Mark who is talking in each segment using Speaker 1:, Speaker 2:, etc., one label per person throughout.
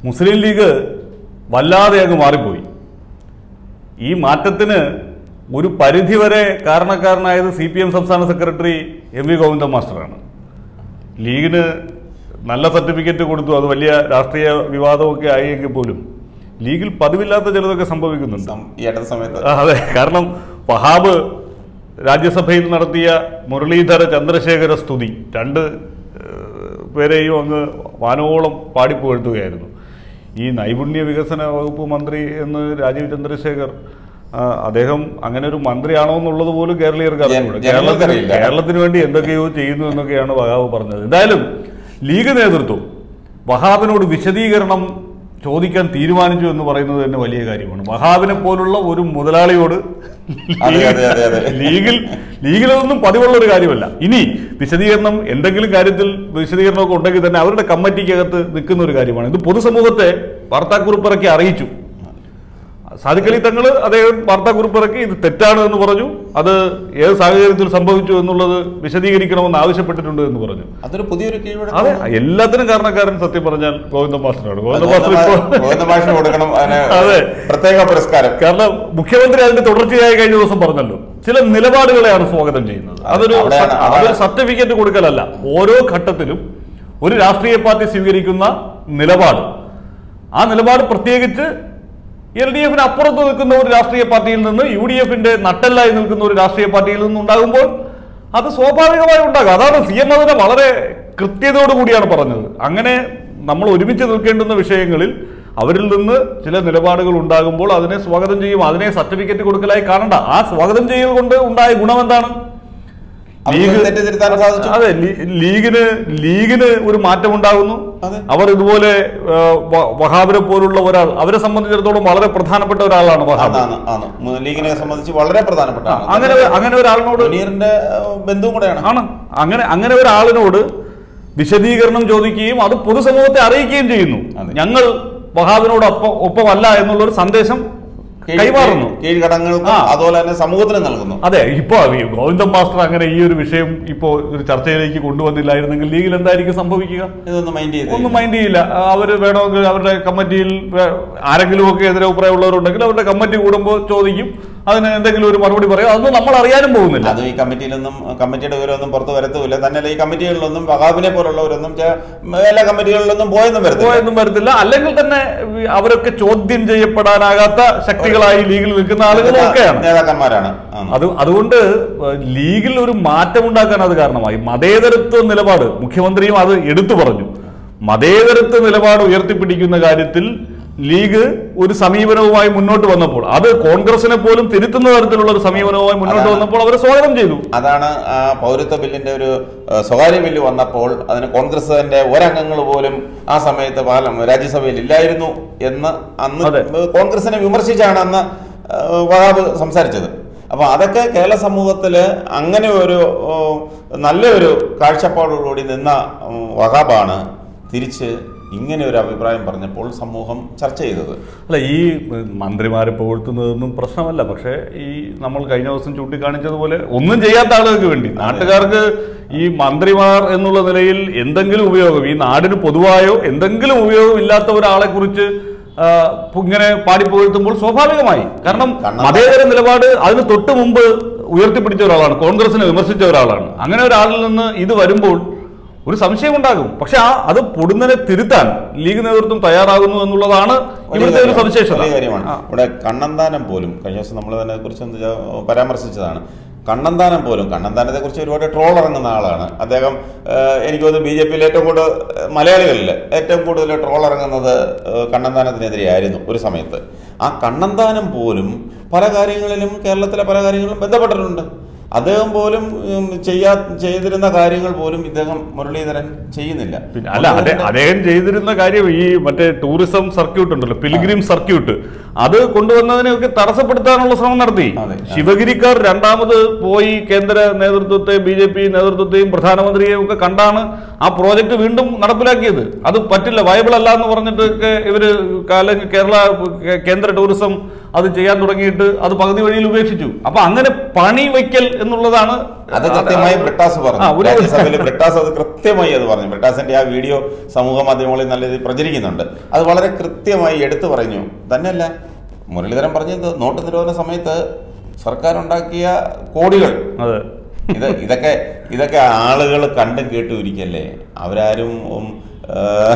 Speaker 1: മുസ്ലിം league വല്ലാതെ അങ്ങ് മാറിപ്പോയി ഈ മാറ്റത്തിന് ഒരു പരിധിവരെ കാരണക്കാരനായത് സി പി എം സംസ്ഥാന സെക്രട്ടറി എം വി ഗോവിന്ദൻ മാസ്റ്ററാണ് ലീഗിന് നല്ല സർട്ടിഫിക്കറ്റ് കൊടുത്തു അത് വലിയ രാഷ്ട്രീയ വിവാദമൊക്കെ ആയെങ്കിൽ പോലും ലീഗിൽ പതിവില്ലാത്ത ചിലതൊക്കെ സംഭവിക്കുന്നുണ്ട്
Speaker 2: സം- ഈ അടുത്ത സമയത്ത്
Speaker 1: ആ, അതെ കാരണം വഹാബ് രാജ്യസഭയിൽ നടത്തിയ മുരളീധര ചന്ദ്രശേഖര സ്തുതി രണ്ട് ഏഹ്, പേരെയും അങ്ങ് വാനോളം പാടിപ്പുകഴ്ത്തുകയായിരുന്നു ഈ നൈപുണ്യ വികസന വകുപ്പ് മന്ത്രി എന്ന് രാജീവ് ചന്ദ്രശേഖർ ആ, അദ്ദേഹം അങ്ങനെ ഒരു മന്ത്രിയാണോ എന്നുള്ളത് പോലും കേരളീയർക്ക് അറിഞ്ഞൂടാ
Speaker 2: ജന- ജനങ്ങൾക്ക്
Speaker 1: കേരളത്തിന്
Speaker 2: അറിയില്ല.
Speaker 1: കേരളത്തിന് വേണ്ടി എന്തൊക്കെയോ ചെയ്യുന്നു എന്നൊക്കെയാണ് വഹാബ് പറഞ്ഞത് എന്തായാലും ലീഗ് നേതൃത്വം വഹാബിനോട് വിശദീകരണം ചോദിക്കാൻ തീരുമാനിച്ചു എന്ന് പറയുന്നത് തന്നെ വലിയ കാര്യമാണ് വഹാബിനെ പോലുള്ള ഒരു മുതലാളിയോട്
Speaker 2: അതെ, അതെ, അതെ, അതെ.
Speaker 1: ലീഗിൽ ലീഗിലതൊന്നും പതിവുള്ള ഒരു കാര്യമല്ല ഇനി വിശദീകരണം എന്തെങ്കിലും കാര്യത്തിൽ വിശദീകരണമൊക്കെ ഉണ്ടെങ്കിൽ തന്നെ അവരുടെ കമ്മിറ്റിക്കകത്ത് നിൽക്കുന്ന ഒരു കാര്യമാണ് ഇത് പൊതുസമൂഹത്തെ വാർത്താക്കുറിപ്പിറക്കി അറിയിച്ചു സാദിഖലി തങ്ങൾ അദ്ദേഹം വാർത്താക്കുറിപ്പിറക്കി ഇത് തെറ്റാണ് എന്ന് പറഞ്ഞു അത് ഏത് സാഹചര്യത്തിൽ സംഭവിച്ചു എന്നുള്ളത് വിശദീകരിക്കണമെന്ന് ആവശ്യപ്പെട്ടിട്ടുണ്ട് എന്ന് പറഞ്ഞു
Speaker 2: അതൊരു പുതിയൊരു കീഴ്വഴക്കം
Speaker 1: അതെ എല്ലാത്തിനും കാരണക്കാരൻ സത്യം പറഞ്ഞാൽ ഗോവിന്ദ മാസ്റ്ററാണ് ഗോവിന്ദ മാസ്റ്റർ ഇപ്പോൾ
Speaker 2: ഗോവിന്ദ ഭാഷ കൊടുക്കണം അതിന്
Speaker 1: അതെ.
Speaker 2: പ്രത്യേക പുരസ്കാരം
Speaker 1: കാരണം മുഖ്യമന്ത്രി അതിന്റെ തുടർച്ചയായി കഴിഞ്ഞ ദിവസം പറഞ്ഞല്ലോ ചില നിലപാടുകളെയാണ് സ്വാഗതം ചെയ്യുന്നത് അതൊരു
Speaker 2: അവിടെയാണ്-
Speaker 1: അതൊരു
Speaker 2: അവിടെയാണ്.
Speaker 1: സർട്ടിഫിക്കറ്റ് കൊടുക്കലല്ല ഓരോ ഘട്ടത്തിലും ഒരു രാഷ്ട്രീയ പാർട്ടി സ്വീകരിക്കുന്ന നിലപാട് ആ നിലപാട് പ്രത്യേകിച്ച് എൽ ഡി എഫിന് അപ്പുറത്ത് നിൽക്കുന്ന ഒരു രാഷ്ട്രീയ പാർട്ടിയിൽ നിന്ന് യു ഡി എഫിന്റെ നട്ടെല്ലായി നിൽക്കുന്ന ഒരു രാഷ്ട്രീയ പാർട്ടിയിൽ നിന്ന് ഉണ്ടാകുമ്പോൾ അത് സ്വാഭാവികമായി ഉണ്ടാകും അതാണ് സി എം അതിനെ വളരെ കൃത്യതയോടു കൂടിയാണ് പറഞ്ഞത് അങ്ങനെ നമ്മൾ ഒരുമിച്ച് നിൽക്കേണ്ടുന്ന വിഷയങ്ങളിൽ അവരിൽ നിന്ന് ചില നിലപാടുകൾ ഉണ്ടാകുമ്പോൾ അതിനെ സ്വാഗതം ചെയ്യും അതിനെ സർട്ടിഫിക്കറ്റ് കൊടുക്കലായി കാണണ്ട ആ സ്വാഗതം ചെയ്യൽ കൊണ്ട് ഉണ്ടായ ഗുണം എന്താണ്
Speaker 2: അവർക്ക് തെറ്റിദ്ധരുത്താൻ സാധിച്ചു
Speaker 1: അതെ ലീ- ലീഗിന് ലീഗിന് ഒരു മാറ്റം ഉണ്ടാകുന്നു
Speaker 2: അതെ.
Speaker 1: അവർ ഇതുപോലെ ആ, വ- വഹാബിനെ പോലുള്ള ഒരാൾ അവരെ സംബന്ധിച്ചിടത്തോളം വളരെ പ്രധാനപ്പെട്ട ഒരാളാണ് വഹാബ്
Speaker 2: ആണ് ആണ് മുസ്ലിം ലീഗിനെ സംബന്ധിച്ച് വളരെ പ്രധാനപ്പെട്ട
Speaker 1: ആ, അങ്ങനെ അങ്ങനെ ഒരാളിനോട്
Speaker 2: മുനീറിന്റെ ഏഹ്, ബന്ധുവും കൂടെയാണ്
Speaker 1: ആണ് അങ്ങനെ അങ്ങനെ ഒരാളിനോട് വിശദീകരണം ചോദിക്കുകയും അത് പൊതുസമൂഹത്തെ അറിയിക്കുകയും ചെയ്യുന്നു
Speaker 2: അതെ.
Speaker 1: ഞങ്ങൾ വഹാബിനോട് ഒപ്പം ഒപ്പമല്ല എന്നുള്ള ഒരു സന്ദേശം
Speaker 2: കീഴ്-
Speaker 1: കൈമാറുന്നു
Speaker 2: കീഴ്ഘടകങ്ങൾക്കും
Speaker 1: ആ.
Speaker 2: അതുപോലെ തന്നെ സമൂഹത്തിന് നൽകുന്നു
Speaker 1: അതെ ഇപ്പൊ ഈ ഗോവിന്ദൻ മാസ്റ്റർ അങ്ങനെ ഈ ഒരു വിഷയം ഇപ്പോ ഒരു ചർച്ചയിലേക്ക് കൊണ്ടുവന്നില്ലായിരുന്നെങ്കിൽ ലീഗിൽ എന്തായിരിക്കും സംഭവിക്കുക
Speaker 2: ഇതൊന്നും മൈൻഡ് ചെയ്ത്
Speaker 1: ഒന്നും മൈൻഡ് ചെയ്യില്ല ആ, അവര് വേണമെങ്കിൽ അവരുടെ കമ്മിറ്റിയിൽ വേ- ആരെങ്കിലും ഒക്കെ എതിരഭിപ്രായമുള്ളവരുണ്ടെങ്കിൽ അവരുടെ കമ്മിറ്റി കൂടുമ്പോൾ ചോദിക്കും അതിന് എന്തെങ്കിലും ഒരു മറുപടി പറയും അതൊന്നും നമ്മൾ അറിയാനും പോകുന്നില്ല
Speaker 2: അതും ഈ കമ്മിറ്റിയിലൊന്നും കമ്മിറ്റിയുടെ വിവരമൊന്നും പുറത്തു വരത്തുമില്ല തന്നെ ഈ കമ്മിറ്റികളിലൊന്നും വഹാബിനെ പോലുള്ളവരൊന്നും ചെ- എല്ലാ കമ്മിറ്റികളിലൊന്നും പോയെന്നും വരത്തില്ല
Speaker 1: പോയെന്നും വരത്തില്ല അല്ലെങ്കിൽ തന്നെ ഈ അവരൊക്കെ ചോദ്യം ചെയ്യപ്പെടാനാകാത്ത ശക്തികളായി ലീഗിൽ നിൽക്കുന്ന ആളുകളും ഒക്കെയാണ്
Speaker 2: നേതാക്കന്മാരാണ് ആണ്.
Speaker 1: അത് അതുകൊണ്ട് ലീഗിൽ ഒരു മാറ്റം ഉണ്ടാക്കാൻ അത് കാരണമായി മതേതരത്വ നിലപാട് മുഖ്യമന്ത്രിയും അത് എടുത്തു പറഞ്ഞു മതേതരത്വ നിലപാട് ഉയർത്തിപ്പിടിക്കുന്ന കാര്യത്തിൽ ലീഗ് ഒരു സമീപനവുമായി മുന്നോട്ട് വന്നപ്പോൾ അത് കോൺഗ്രസിനെ പോലും തിരുത്തുന്ന തരത്തിലുള്ള ഒരു സമീപനവുമായി മുന്നോട്ട്
Speaker 2: അതാണ്.
Speaker 1: വന്നപ്പോൾ അവരെ സ്വാഗതം ചെയ്തു
Speaker 2: അതാണ് ആ പൗരത്വ ബില്ലിന്റെ ഒരു ആ, സ്വകാര്യ ബില്ല് വന്നപ്പോൾ അതിന് കോൺഗ്രസിന്റെ ഒരംഗങ്ങൾ പോലും ആ സമയത്ത് പാർല- രാജ്യസഭയിൽ ഇല്ലായിരുന്നു എന്ന് അന്ന്
Speaker 1: അതെ.
Speaker 2: കോൺഗ്രസിനെ വിമർശിച്ചാണ് അന്ന് ആ, വഹാബ് സംസാരിച്ചത് അപ്പൊ അതൊക്കെ കേരള സമൂഹത്തില് അങ്ങനെ ഒരു ഓ, നല്ലൊരു കാഴ്ചപ്പാടോടുകൂടി നിന്ന ഉം, വഹാബാണ് തിരിച്ച് ഇങ്ങനെ ഒരു അഭിപ്രായം പറഞ്ഞപ്പോൾ സമൂഹം ചർച്ച ചെയ്തത്
Speaker 1: അല്ല ഈ മന്ത്രിമാരെ പുകഴ്ത്തുന്നതൊന്നും പ്രശ്നമല്ല പക്ഷേ ഈ നമ്മൾ കഴിഞ്ഞ ദിവസം ചൂണ്ടിക്കാണിച്ചതുപോലെ ഒന്നും ചെയ്യാത്ത ആളുകൾക്ക് വേണ്ടി നാട്ടുകാർക്ക് ഈ മന്ത്രിമാർ എന്നുള്ള നിലയിൽ എന്തെങ്കിലും ഉപയോഗം ഈ നാടിന് പൊതുവായോ എന്തെങ്കിലും ഉപയോഗം ഇല്ലാത്ത ഒരാളെ കുറിച്ച് ആ, ഇങ്ങനെ പാടി പുകഴ്ത്തുമ്പോൾ സ്വാഭാവികമായി കാരണം
Speaker 2: കണ്ണൻ-
Speaker 1: മതേതര നിലപാട് അതിന് തൊട്ട് മുമ്പ് ഉയർത്തിപ്പിടിച്ച ഒരാളാണ് കോൺഗ്രസിനെ വിമർശിച്ച ഒരാളാണ് അങ്ങനെ ഒരാളിൽ നിന്ന് ഇത് വരുമ്പോൾ ഒരു സംശയം ഉണ്ടാകും പക്ഷെ ആ അത് പൊടുന്നനെ തിരുത്താൻ ലീഗ് നേതൃത്വം തയ്യാറാകുന്നു എന്നുള്ളതാണ്
Speaker 2: വലിയ
Speaker 1: ഇവിടുത്തെ ഒരു
Speaker 2: കാര്യമാണ്.
Speaker 1: സവിശേഷത
Speaker 2: വലിയ കാര്യമാണ്
Speaker 1: ആ.
Speaker 2: ഇവിടെ കണ്ണന്താനം പോലും കഴിഞ്ഞ ദിവസം നമ്മൾ അതിനെ കുറിച്ച് ഒന്ന് ച- പരാമർശിച്ചതാണ് കണ്ണന്താനം പോലും കണ്ണന്താനത്തെ കുറിച്ച് ഒരുപാട് ട്രോൾ ഇറങ്ങുന്ന ആളാണ് അദ്ദേഹം ഏഹ്, എനിക്ക് തോന്നുന്നു ബി ജെ പിയിൽ ഏറ്റവും കൂടുതൽ ഏഹ്, മലയാളികളിൽ ഏറ്റവും കൂടുതൽ ട്രോൾ ഇറങ്ങുന്നത് ഏഹ്, കണ്ണന്താനത്തിനെതിരെയായിരുന്നു ഒരു സമയത്ത് ആ കണ്ണന്താനം പോലും പല കാര്യങ്ങളിലും കേരളത്തിലെ പല കാര്യങ്ങളിലും ബന്ധപ്പെട്ടിട്ടുണ്ട് അദ്ദേഹം പോലും ഉം, ചെയ്യാ ചെയ്തിരുന്ന കാര്യങ്ങൾ പോലും ഇദ്ദേഹം മുരളീധരൻ ചെയ്യുന്നില്ല
Speaker 1: പിന്നെ അല്ല അതെ അദ്ദേഹം ചെയ്തിരുന്ന കാര്യം ഈ മറ്റേ ടൂറിസം സർക്യൂട്ട് ഉണ്ടല്ലോ പിൽഗ്രിം സർക്യൂട്ട് അത് കൊണ്ടുവന്നതിനെയൊക്കെ തടസ്സപ്പെടുത്താനുള്ള ശ്രമം നടത്തി
Speaker 2: അതെ.
Speaker 1: ശിവഗിരിക്കാർ രണ്ടാമത് പോയി കേന്ദ്ര നേതൃത്വത്തെ ബി ജെ പി നേതൃത്വത്തെയും പ്രധാനമന്ത്രിയെയും ഒക്കെ കണ്ടാണ് ആ പ്രോജക്റ്റ് വീണ്ടും നടപ്പിലാക്കിയത് അത് പറ്റില്ല വയബിൾ അല്ല എന്ന് പറഞ്ഞിട്ട് ഒക്കെ ഇവര് കാല കേരള കേ- കേന്ദ്ര ടൂറിസം അത് ചെയ്യാൻ തുടങ്ങിയിട്ട് അത് പകുതി വഴിയിൽ ഉപേക്ഷിച്ചു അപ്പൊ അങ്ങനെ പണി വയ്ക്കൽ എന്നുള്ളതാണ്
Speaker 2: അത് കൃത്യമായി ബ്രിട്ടാസ്
Speaker 1: ആ,
Speaker 2: പറഞ്ഞു
Speaker 1: ഒരു-
Speaker 2: രാജ്യസഭയിൽ ബ്രിട്ടാസ് അത് കൃത്യമായി അത് പറഞ്ഞു ബ്രിട്ടാസിന്റെ ആ വീഡിയോ സമൂഹ മാധ്യമങ്ങളിൽ നല്ല രീതിയിൽ പ്രചരിക്കുന്നുണ്ട് അത് വളരെ കൃത്യമായി എടുത്തു പറഞ്ഞു തന്നെയല്ല മുരളീധരൻ പറഞ്ഞത് നോട്ട് നിരോധന സമയത്ത് സർക്കാർ ഉണ്ടാക്കിയ കോടികൾ
Speaker 1: അതെ
Speaker 2: ഇത് ഇതൊക്കെ ഇതൊക്കെ ആളുകൾ കണ്ടും കേട്ടും ഇരിക്കല്ലേ അവരാരും ഉം, ആ,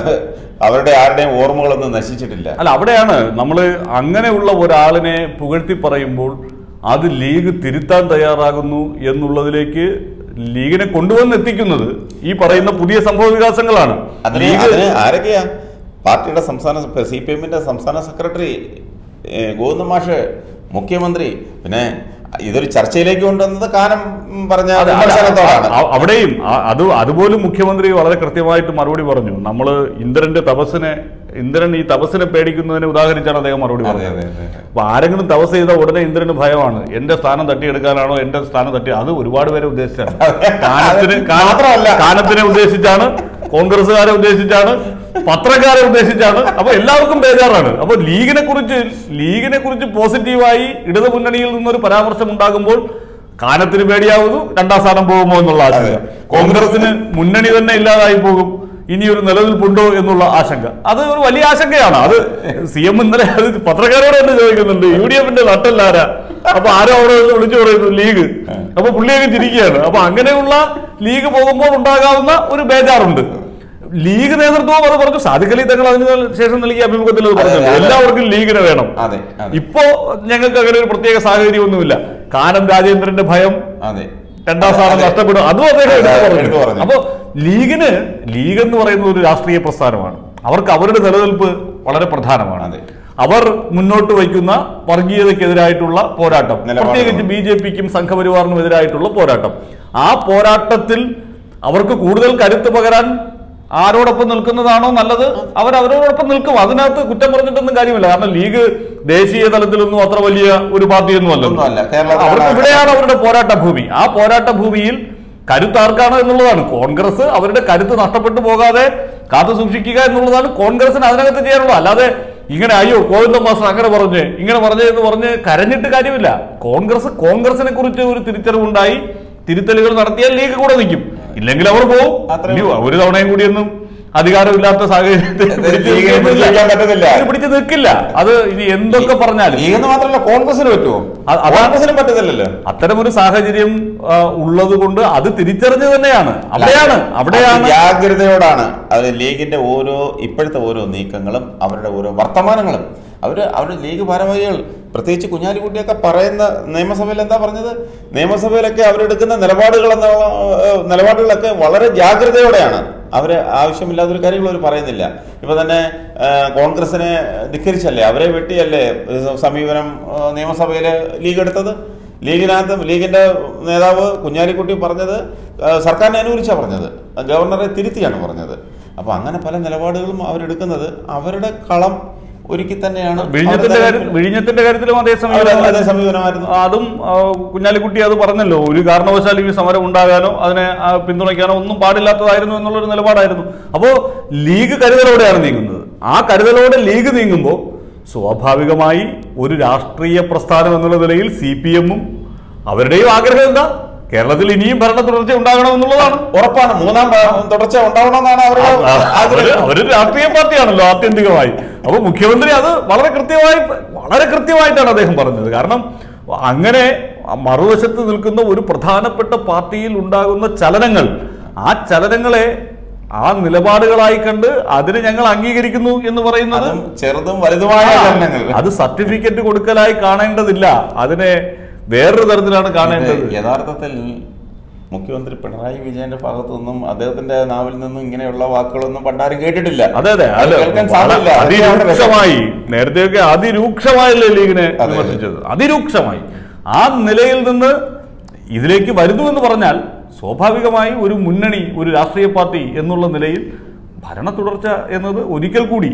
Speaker 2: അവരുടെ ആരുടെയും ഓർമ്മകളൊന്നും നശിച്ചിട്ടില്ല
Speaker 1: അല്ല അവിടെയാണ് നമ്മൾ അങ്ങനെയുള്ള ഒരാളിനെ പുകഴ്ത്തി പറയുമ്പോൾ അത് ലീഗ് തിരുത്താൻ തയ്യാറാകുന്നു എന്നുള്ളതിലേക്ക് ലീഗിനെ കൊണ്ടുവന്ന് എത്തിക്കുന്നത് ഈ പറയുന്ന പുതിയ സംഭവ വികാസങ്ങളാണ്
Speaker 2: അതിന്
Speaker 1: ലീഗ്
Speaker 2: അതിന് ആരൊക്കെയാ പാർട്ടിയുടെ സംസ്ഥാന സി പി എമ്മിന്റെ സംസ്ഥാന സെക്രട്ടറി ഏ, ഗോവിന്ദ മാഷ് മുഖ്യമന്ത്രി പിന്നെ ഇതൊരു ചർച്ചയിലേക്ക് കൊണ്ടുവന്നത് കാനം ഉം, പറഞ്ഞ
Speaker 1: അതെ, അതെ,
Speaker 2: വിമർശനത്തോടാണ്
Speaker 1: അ- അവിടെയും അ- അത് അതുപോലും മുഖ്യമന്ത്രി വളരെ കൃത്യമായിട്ട് മറുപടി പറഞ്ഞു നമ്മൾ ഇന്ദ്രന്റെ തപസ്സിനെ ഇന്ദ്രൻ ഈ തപസ്സിനെ പേടിക്കുന്നതിനെ ഉദാഹരിച്ചാണ് അദ്ദേഹം മറുപടി
Speaker 2: അതെ,
Speaker 1: പറഞ്ഞത്
Speaker 2: അതെ, അതെ, അതെ.
Speaker 1: അപ്പൊ ആരെങ്കിലും തപസ് ചെയ്ത ഉടനെ ഇന്ദ്രന് ഭയമാണ് എന്റെ സ്ഥാനം തട്ടിയെടുക്കാനാണോ എന്റെ സ്ഥാനം തട്ടി അത് ഒരുപാട് പേരെ ഉദ്ദേശിച്ചാണ് കാനത്തിന് കാന-
Speaker 2: മാത്രമല്ല.
Speaker 1: കാനത്തിനെ ഉദ്ദേശിച്ചാണ് കോൺഗ്രസ്സുകാരെ ഉദ്ദേശിച്ചാണ് പത്രക്കാരെ ഉദ്ദേശിച്ചാണ് അപ്പൊ എല്ലാവർക്കും ബേജാറാണ് അപ്പൊ ലീഗിനെ കുറിച്ച് ലീഗിനെ കുറിച്ച് പോസിറ്റീവായി ഇടതു മുന്നണിയിൽ നിന്നൊരു പരാമർശം ഉണ്ടാകുമ്പോൾ കാനത്തിന് പേടിയാവുന്നു രണ്ടാം സ്ഥാനം പോകുമോ എന്നുള്ള ആശങ്ക
Speaker 2: അതെ.
Speaker 1: കോൺഗ്രസിന് മുന്നണി തന്നെ ഇല്ലാതായി പോകും ഇനി ഒരു നിലനിൽപ്പുണ്ടോ എന്നുള്ള ആശങ്ക അത് ഒരു വലിയ ആശങ്കയാണ് അത് സി എം ഇന്നലെ അത് പത്രക്കാരോട് തന്നെ ചോദിക്കുന്നുണ്ട് യു ഡി എഫിന്റെ നട്ടല്ലാരാ അപ്പൊ ആരോ അവിടെ നിന്ന് വിളിച്ചു പറയുന്നു ലീഗ് അപ്പൊ പുള്ളിയൊക്കെ ചിരിക്കുകയാണ് അപ്പൊ അങ്ങനെയുള്ള ലീഗ് പോകുമ്പോൾ ഉണ്ടാകാവുന്ന ഒരു ബേജാറുണ്ട് ലീഗ് നേതൃത്വവും അത് പറഞ്ഞു സാദിഖലി തങ്ങൾ അതിന് ശേഷം നൽകിയ അഭിമുഖത്തിൽ അത് പറഞ്ഞു
Speaker 2: അതെ, അതെ.
Speaker 1: എല്ലാവർക്കും ലീഗിനെ വേണം
Speaker 2: അതെ അതെ
Speaker 1: ഇപ്പോ ഞങ്ങൾക്ക് അങ്ങനെ ഒരു പ്രത്യേക സാഹചര്യമൊന്നുമില്ല കാനം രാജേന്ദ്രന്റെ ഭയം
Speaker 2: അതെ
Speaker 1: രണ്ടാം സ്ഥാനം
Speaker 2: അതെ.
Speaker 1: നഷ്ടപ്പെടും അതും അദ്ദേഹം
Speaker 2: അതെ,
Speaker 1: എടുത്തു
Speaker 2: എടുത്തു
Speaker 1: പറഞ്ഞു
Speaker 2: പറഞ്ഞു.
Speaker 1: അപ്പോ ലീഗിന് ലീഗ് എന്ന് പറയുന്നത് ഒരു രാഷ്ട്രീയ പ്രസ്ഥാനമാണ് അവർക്ക് അവരുടെ നിലനിൽപ്പ് വളരെ പ്രധാനമാണ്
Speaker 2: അതെ.
Speaker 1: അവർ മുന്നോട്ട് വയ്ക്കുന്ന വർഗീയതയ്ക്കെതിരായിട്ടുള്ള പോരാട്ടം
Speaker 2: നിലപാടുകൾ.
Speaker 1: പ്രത്യേകിച്ച് ബി ജെ പിക്കും സംഘപരിവാറിനും എതിരായിട്ടുള്ള പോരാട്ടം ആ പോരാട്ടത്തിൽ അവർക്ക് കൂടുതൽ കരുത്ത് പകരാൻ ആരോടൊപ്പം നിൽക്കുന്നതാണോ നല്ലത് അവർ അവരോടൊപ്പം നിൽക്കും അതിനകത്ത് കുറ്റം പറഞ്ഞിട്ടൊന്നും കാര്യമില്ല കാരണം ലീഗ് ദേശീയ തലത്തിലൊന്നും അത്ര വലിയ ഒരു പാർട്ടിയൊന്നും
Speaker 2: ഒന്നുമല്ല.
Speaker 1: അല്ല
Speaker 2: കേരളത്തിലാണ്
Speaker 1: അവർക്ക് ഇവിടെയാണ് അവരുടെ പോരാട്ട ഭൂമി ആ പോരാട്ട ഭൂമിയിൽ കരുത്ത് ആർക്കാണ് എന്നുള്ളതാണ് കോൺഗ്രസ് അവരുടെ കരുത്ത് നഷ്ടപ്പെട്ടു പോകാതെ കാത്തു സൂക്ഷിക്കുക എന്നുള്ളതാണ് കോൺഗ്രസിന് അതിനകത്ത് ചെയ്യാനുള്ളത് അല്ലാതെ ഇങ്ങനെ അയ്യോ ഗോവിന്ദ മാസ്റ്റർ അങ്ങനെ പറഞ്ഞ് ഇങ്ങനെ പറഞ്ഞ് എന്ന് പറഞ്ഞ് കരഞ്ഞിട്ട് കാര്യമില്ല കോൺഗ്രസ് കോൺഗ്രസിനെ കുറിച്ച് ഒരു തിരിച്ചറിവുണ്ടായി തിരുത്തലുകൾ നടത്തിയാൽ ലീഗ് കൂടെ നിൽക്കും ഇല്ലെങ്കിൽ അവർ പോകും
Speaker 2: അത്രേ
Speaker 1: ഇനി ഒരു തവണയും കൂടിയൊന്നും അധികാരമില്ലാത്ത സാഹചര്യത്തിൽ
Speaker 2: ഇത്
Speaker 1: പിടിച്ച്
Speaker 2: ലീഗിന്
Speaker 1: നിൽക്കില്ല.
Speaker 2: പിടിച്ച് നിൽക്കാൻ പറ്റത്തില്ല.
Speaker 1: ഇത് പിടിച്ച് നിൽക്കില്ല അത് ഇനി എന്തൊക്കെ പറഞ്ഞാലും
Speaker 2: ലീഗ് എന്ന് മാത്രമല്ല കോൺഗ്രസിന് പറ്റുമോ
Speaker 1: അ- അതാണ്
Speaker 2: കോൺഗ്രസിനും പറ്റത്തില്ലല്ലോ
Speaker 1: അത്തരമൊരു സാഹചര്യം ഉള്ളത് കൊണ്ട് അത് തിരിച്ചറിഞ്ഞു തന്നെയാണ് അവിടെയാണ് അവിടെയാണ്
Speaker 2: അത് ജാഗ്രതയോടാണ് അത് ലീഗിന്റെ ഓരോ ഇപ്പോഴത്തെ ഓരോ നീക്കങ്ങളും അവരുടെ ഓരോ വർത്തമാനങ്ങളും അവര് അവരുടെ ലീഗ് ഭാരവാഹികൾ പ്രത്യേകിച്ച് കുഞ്ഞാലിക്കുട്ടിയൊക്കെ പറയുന്ന നിയമസഭയിൽ എന്താ പറഞ്ഞത് നിയമസഭയിലൊക്കെ അവരെടുക്കുന്ന നിലപാടുകൾ എന്ന ഏഹ്, നിലപാടുകളൊക്കെ വളരെ ജാഗ്രതയോടെയാണ് അവര് ആവശ്യമില്ലാത്തൊരു കാര്യങ്ങൾ അവർ പറയുന്നില്ല ഇപ്പൊ തന്നെ ഏഹ്, കോൺഗ്രസിനെ ധിക്കരിച്ചല്ലേ അവരെ വെട്ടിയല്ലേ ഏഹ്, സമീപനം ഏഹ്, നിയമസഭയിലെ ലീഗ് എടുത്തത് ലീഗിനകത്ത് ലീഗിന്റെ നേതാവ് കുഞ്ഞാലിക്കുട്ടി പറഞ്ഞത് ഏഹ്, സർക്കാരിനെ അനുകൂലിച്ചാണ് പറഞ്ഞത് ഗവർണറെ തിരുത്തിയാണ് പറഞ്ഞത് അപ്പൊ അങ്ങനെ പല നിലപാടുകളും അവരെടുക്കുന്നത് അവരുടെ കളം ഒരുക്കി തന്നെയാണ്
Speaker 1: വിഴിഞ്ഞത്തിന്റെ
Speaker 2: അവരുടെ
Speaker 1: കാര്യത്തിൽ വിഴിഞ്ഞത്തിന്റെ കാര്യത്തിലും അതേ
Speaker 2: അവര് അതേ
Speaker 1: സമയം
Speaker 2: സമീപനമായിരുന്നു
Speaker 1: അതും ആ, കുഞ്ഞാലിക്കുട്ടി അത് പറഞ്ഞല്ലോ ഒരു കാരണവശാലും ഈ സമരം ഉണ്ടാകാനോ അതിനെ ആ, പിന്തുണയ്ക്കാനോ ഒന്നും പാടില്ലാത്തതായിരുന്നു എന്നുള്ളൊരു നിലപാടായിരുന്നു അപ്പോൾ ലീഗ് കരുതലോടെയാണ് നീങ്ങുന്നത് ആ കരുതലോടെ ലീഗ് നീങ്ങുമ്പോൾ സ്വാഭാവികമായി ഒരു രാഷ്ട്രീയ പ്രസ്ഥാനം എന്നുള്ള നിലയിൽ സി പി എമ്മും അവരുടെയും ആഗ്രഹം എന്താ കേരളത്തിൽ ഇനിയും ഭരണ തുടർച്ച ഉണ്ടാകണമെന്നുള്ളതാണ്
Speaker 2: ഉറപ്പാണ് മൂന്നാം ഭ- തുടർച്ച ഉണ്ടാവണമെന്നാണ് അവരുടെ
Speaker 1: അവര്
Speaker 2: ആഗ്രഹം
Speaker 1: അവരൊരു രാഷ്ട്രീയ പാർട്ടിയാണല്ലോ ആത്യന്തികമായി അപ്പൊ മുഖ്യമന്ത്രി അത് വളരെ കൃത്യമായി വളരെ കൃത്യമായിട്ടാണ് അദ്ദേഹം പറഞ്ഞത് കാരണം അങ്ങനെ മറുവശത്ത് നിൽക്കുന്ന ഒരു പ്രധാനപ്പെട്ട പാർട്ടിയിൽ ഉണ്ടാകുന്ന ചലനങ്ങൾ ആ ചലനങ്ങളെ ആ നിലപാടുകളായി കണ്ട് അതിനെ ഞങ്ങൾ അംഗീകരിക്കുന്നു എന്ന് പറയുന്നത്
Speaker 2: അതും ചെറുതും വലുതുമായ ചലനങ്ങൾ
Speaker 1: അത് സർട്ടിഫിക്കറ്റ് കൊടുക്കലായി കാണേണ്ടതില്ല അതിനെ വേറൊരു തരത്തിലാണ്
Speaker 2: ഇത്
Speaker 1: കാണേണ്ടത്
Speaker 2: യഥാർത്ഥത്തിൽ മുഖ്യമന്ത്രി പിണറായി വിജയന്റെ ഭാഗത്തു നിന്നും അദ്ദേഹത്തിന്റെ നാവിൽ നിന്നും ഇങ്ങനെയുള്ള വാക്കുകളൊന്നും പണ്ടാരും കേട്ടിട്ടില്ല
Speaker 1: അതെ അതെ
Speaker 2: അത്
Speaker 1: അല്ല
Speaker 2: കേൾക്കാൻ സാധ്യമില്ല
Speaker 1: വളരെ
Speaker 2: അതൊക്കെയാണ് രസം.
Speaker 1: അതിരൂക്ഷമായി നേരത്തെയൊക്കെ അതിരൂക്ഷമായല്ലേ ലീഗിനെ
Speaker 2: അതെ.
Speaker 1: വിമർശിച്ചത് അതിരൂക്ഷമായി ആ നിലയിൽ നിന്ന് ഇതിലേക്ക് വരുന്നു എന്ന് പറഞ്ഞാൽ സ്വാഭാവികമായി ഒരു മുന്നണി ഒരു രാഷ്ട്രീയ പാർട്ടി എന്നുള്ള നിലയിൽ ഭരണ തുടർച്ച എന്നത് ഒരിക്കൽ കൂടി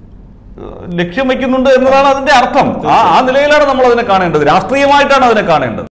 Speaker 1: ഏഹ്, ലക്ഷ്യം വയ്ക്കുന്നുണ്ട് എന്നതാണ് അതിന്റെ അർത്ഥം ആ ആ നിലയിലാണ് നമ്മൾ അതിനെ കാണേണ്ടത് രാഷ്ട്രീയമായിട്ടാണ് അതിനെ കാണേണ്ടത്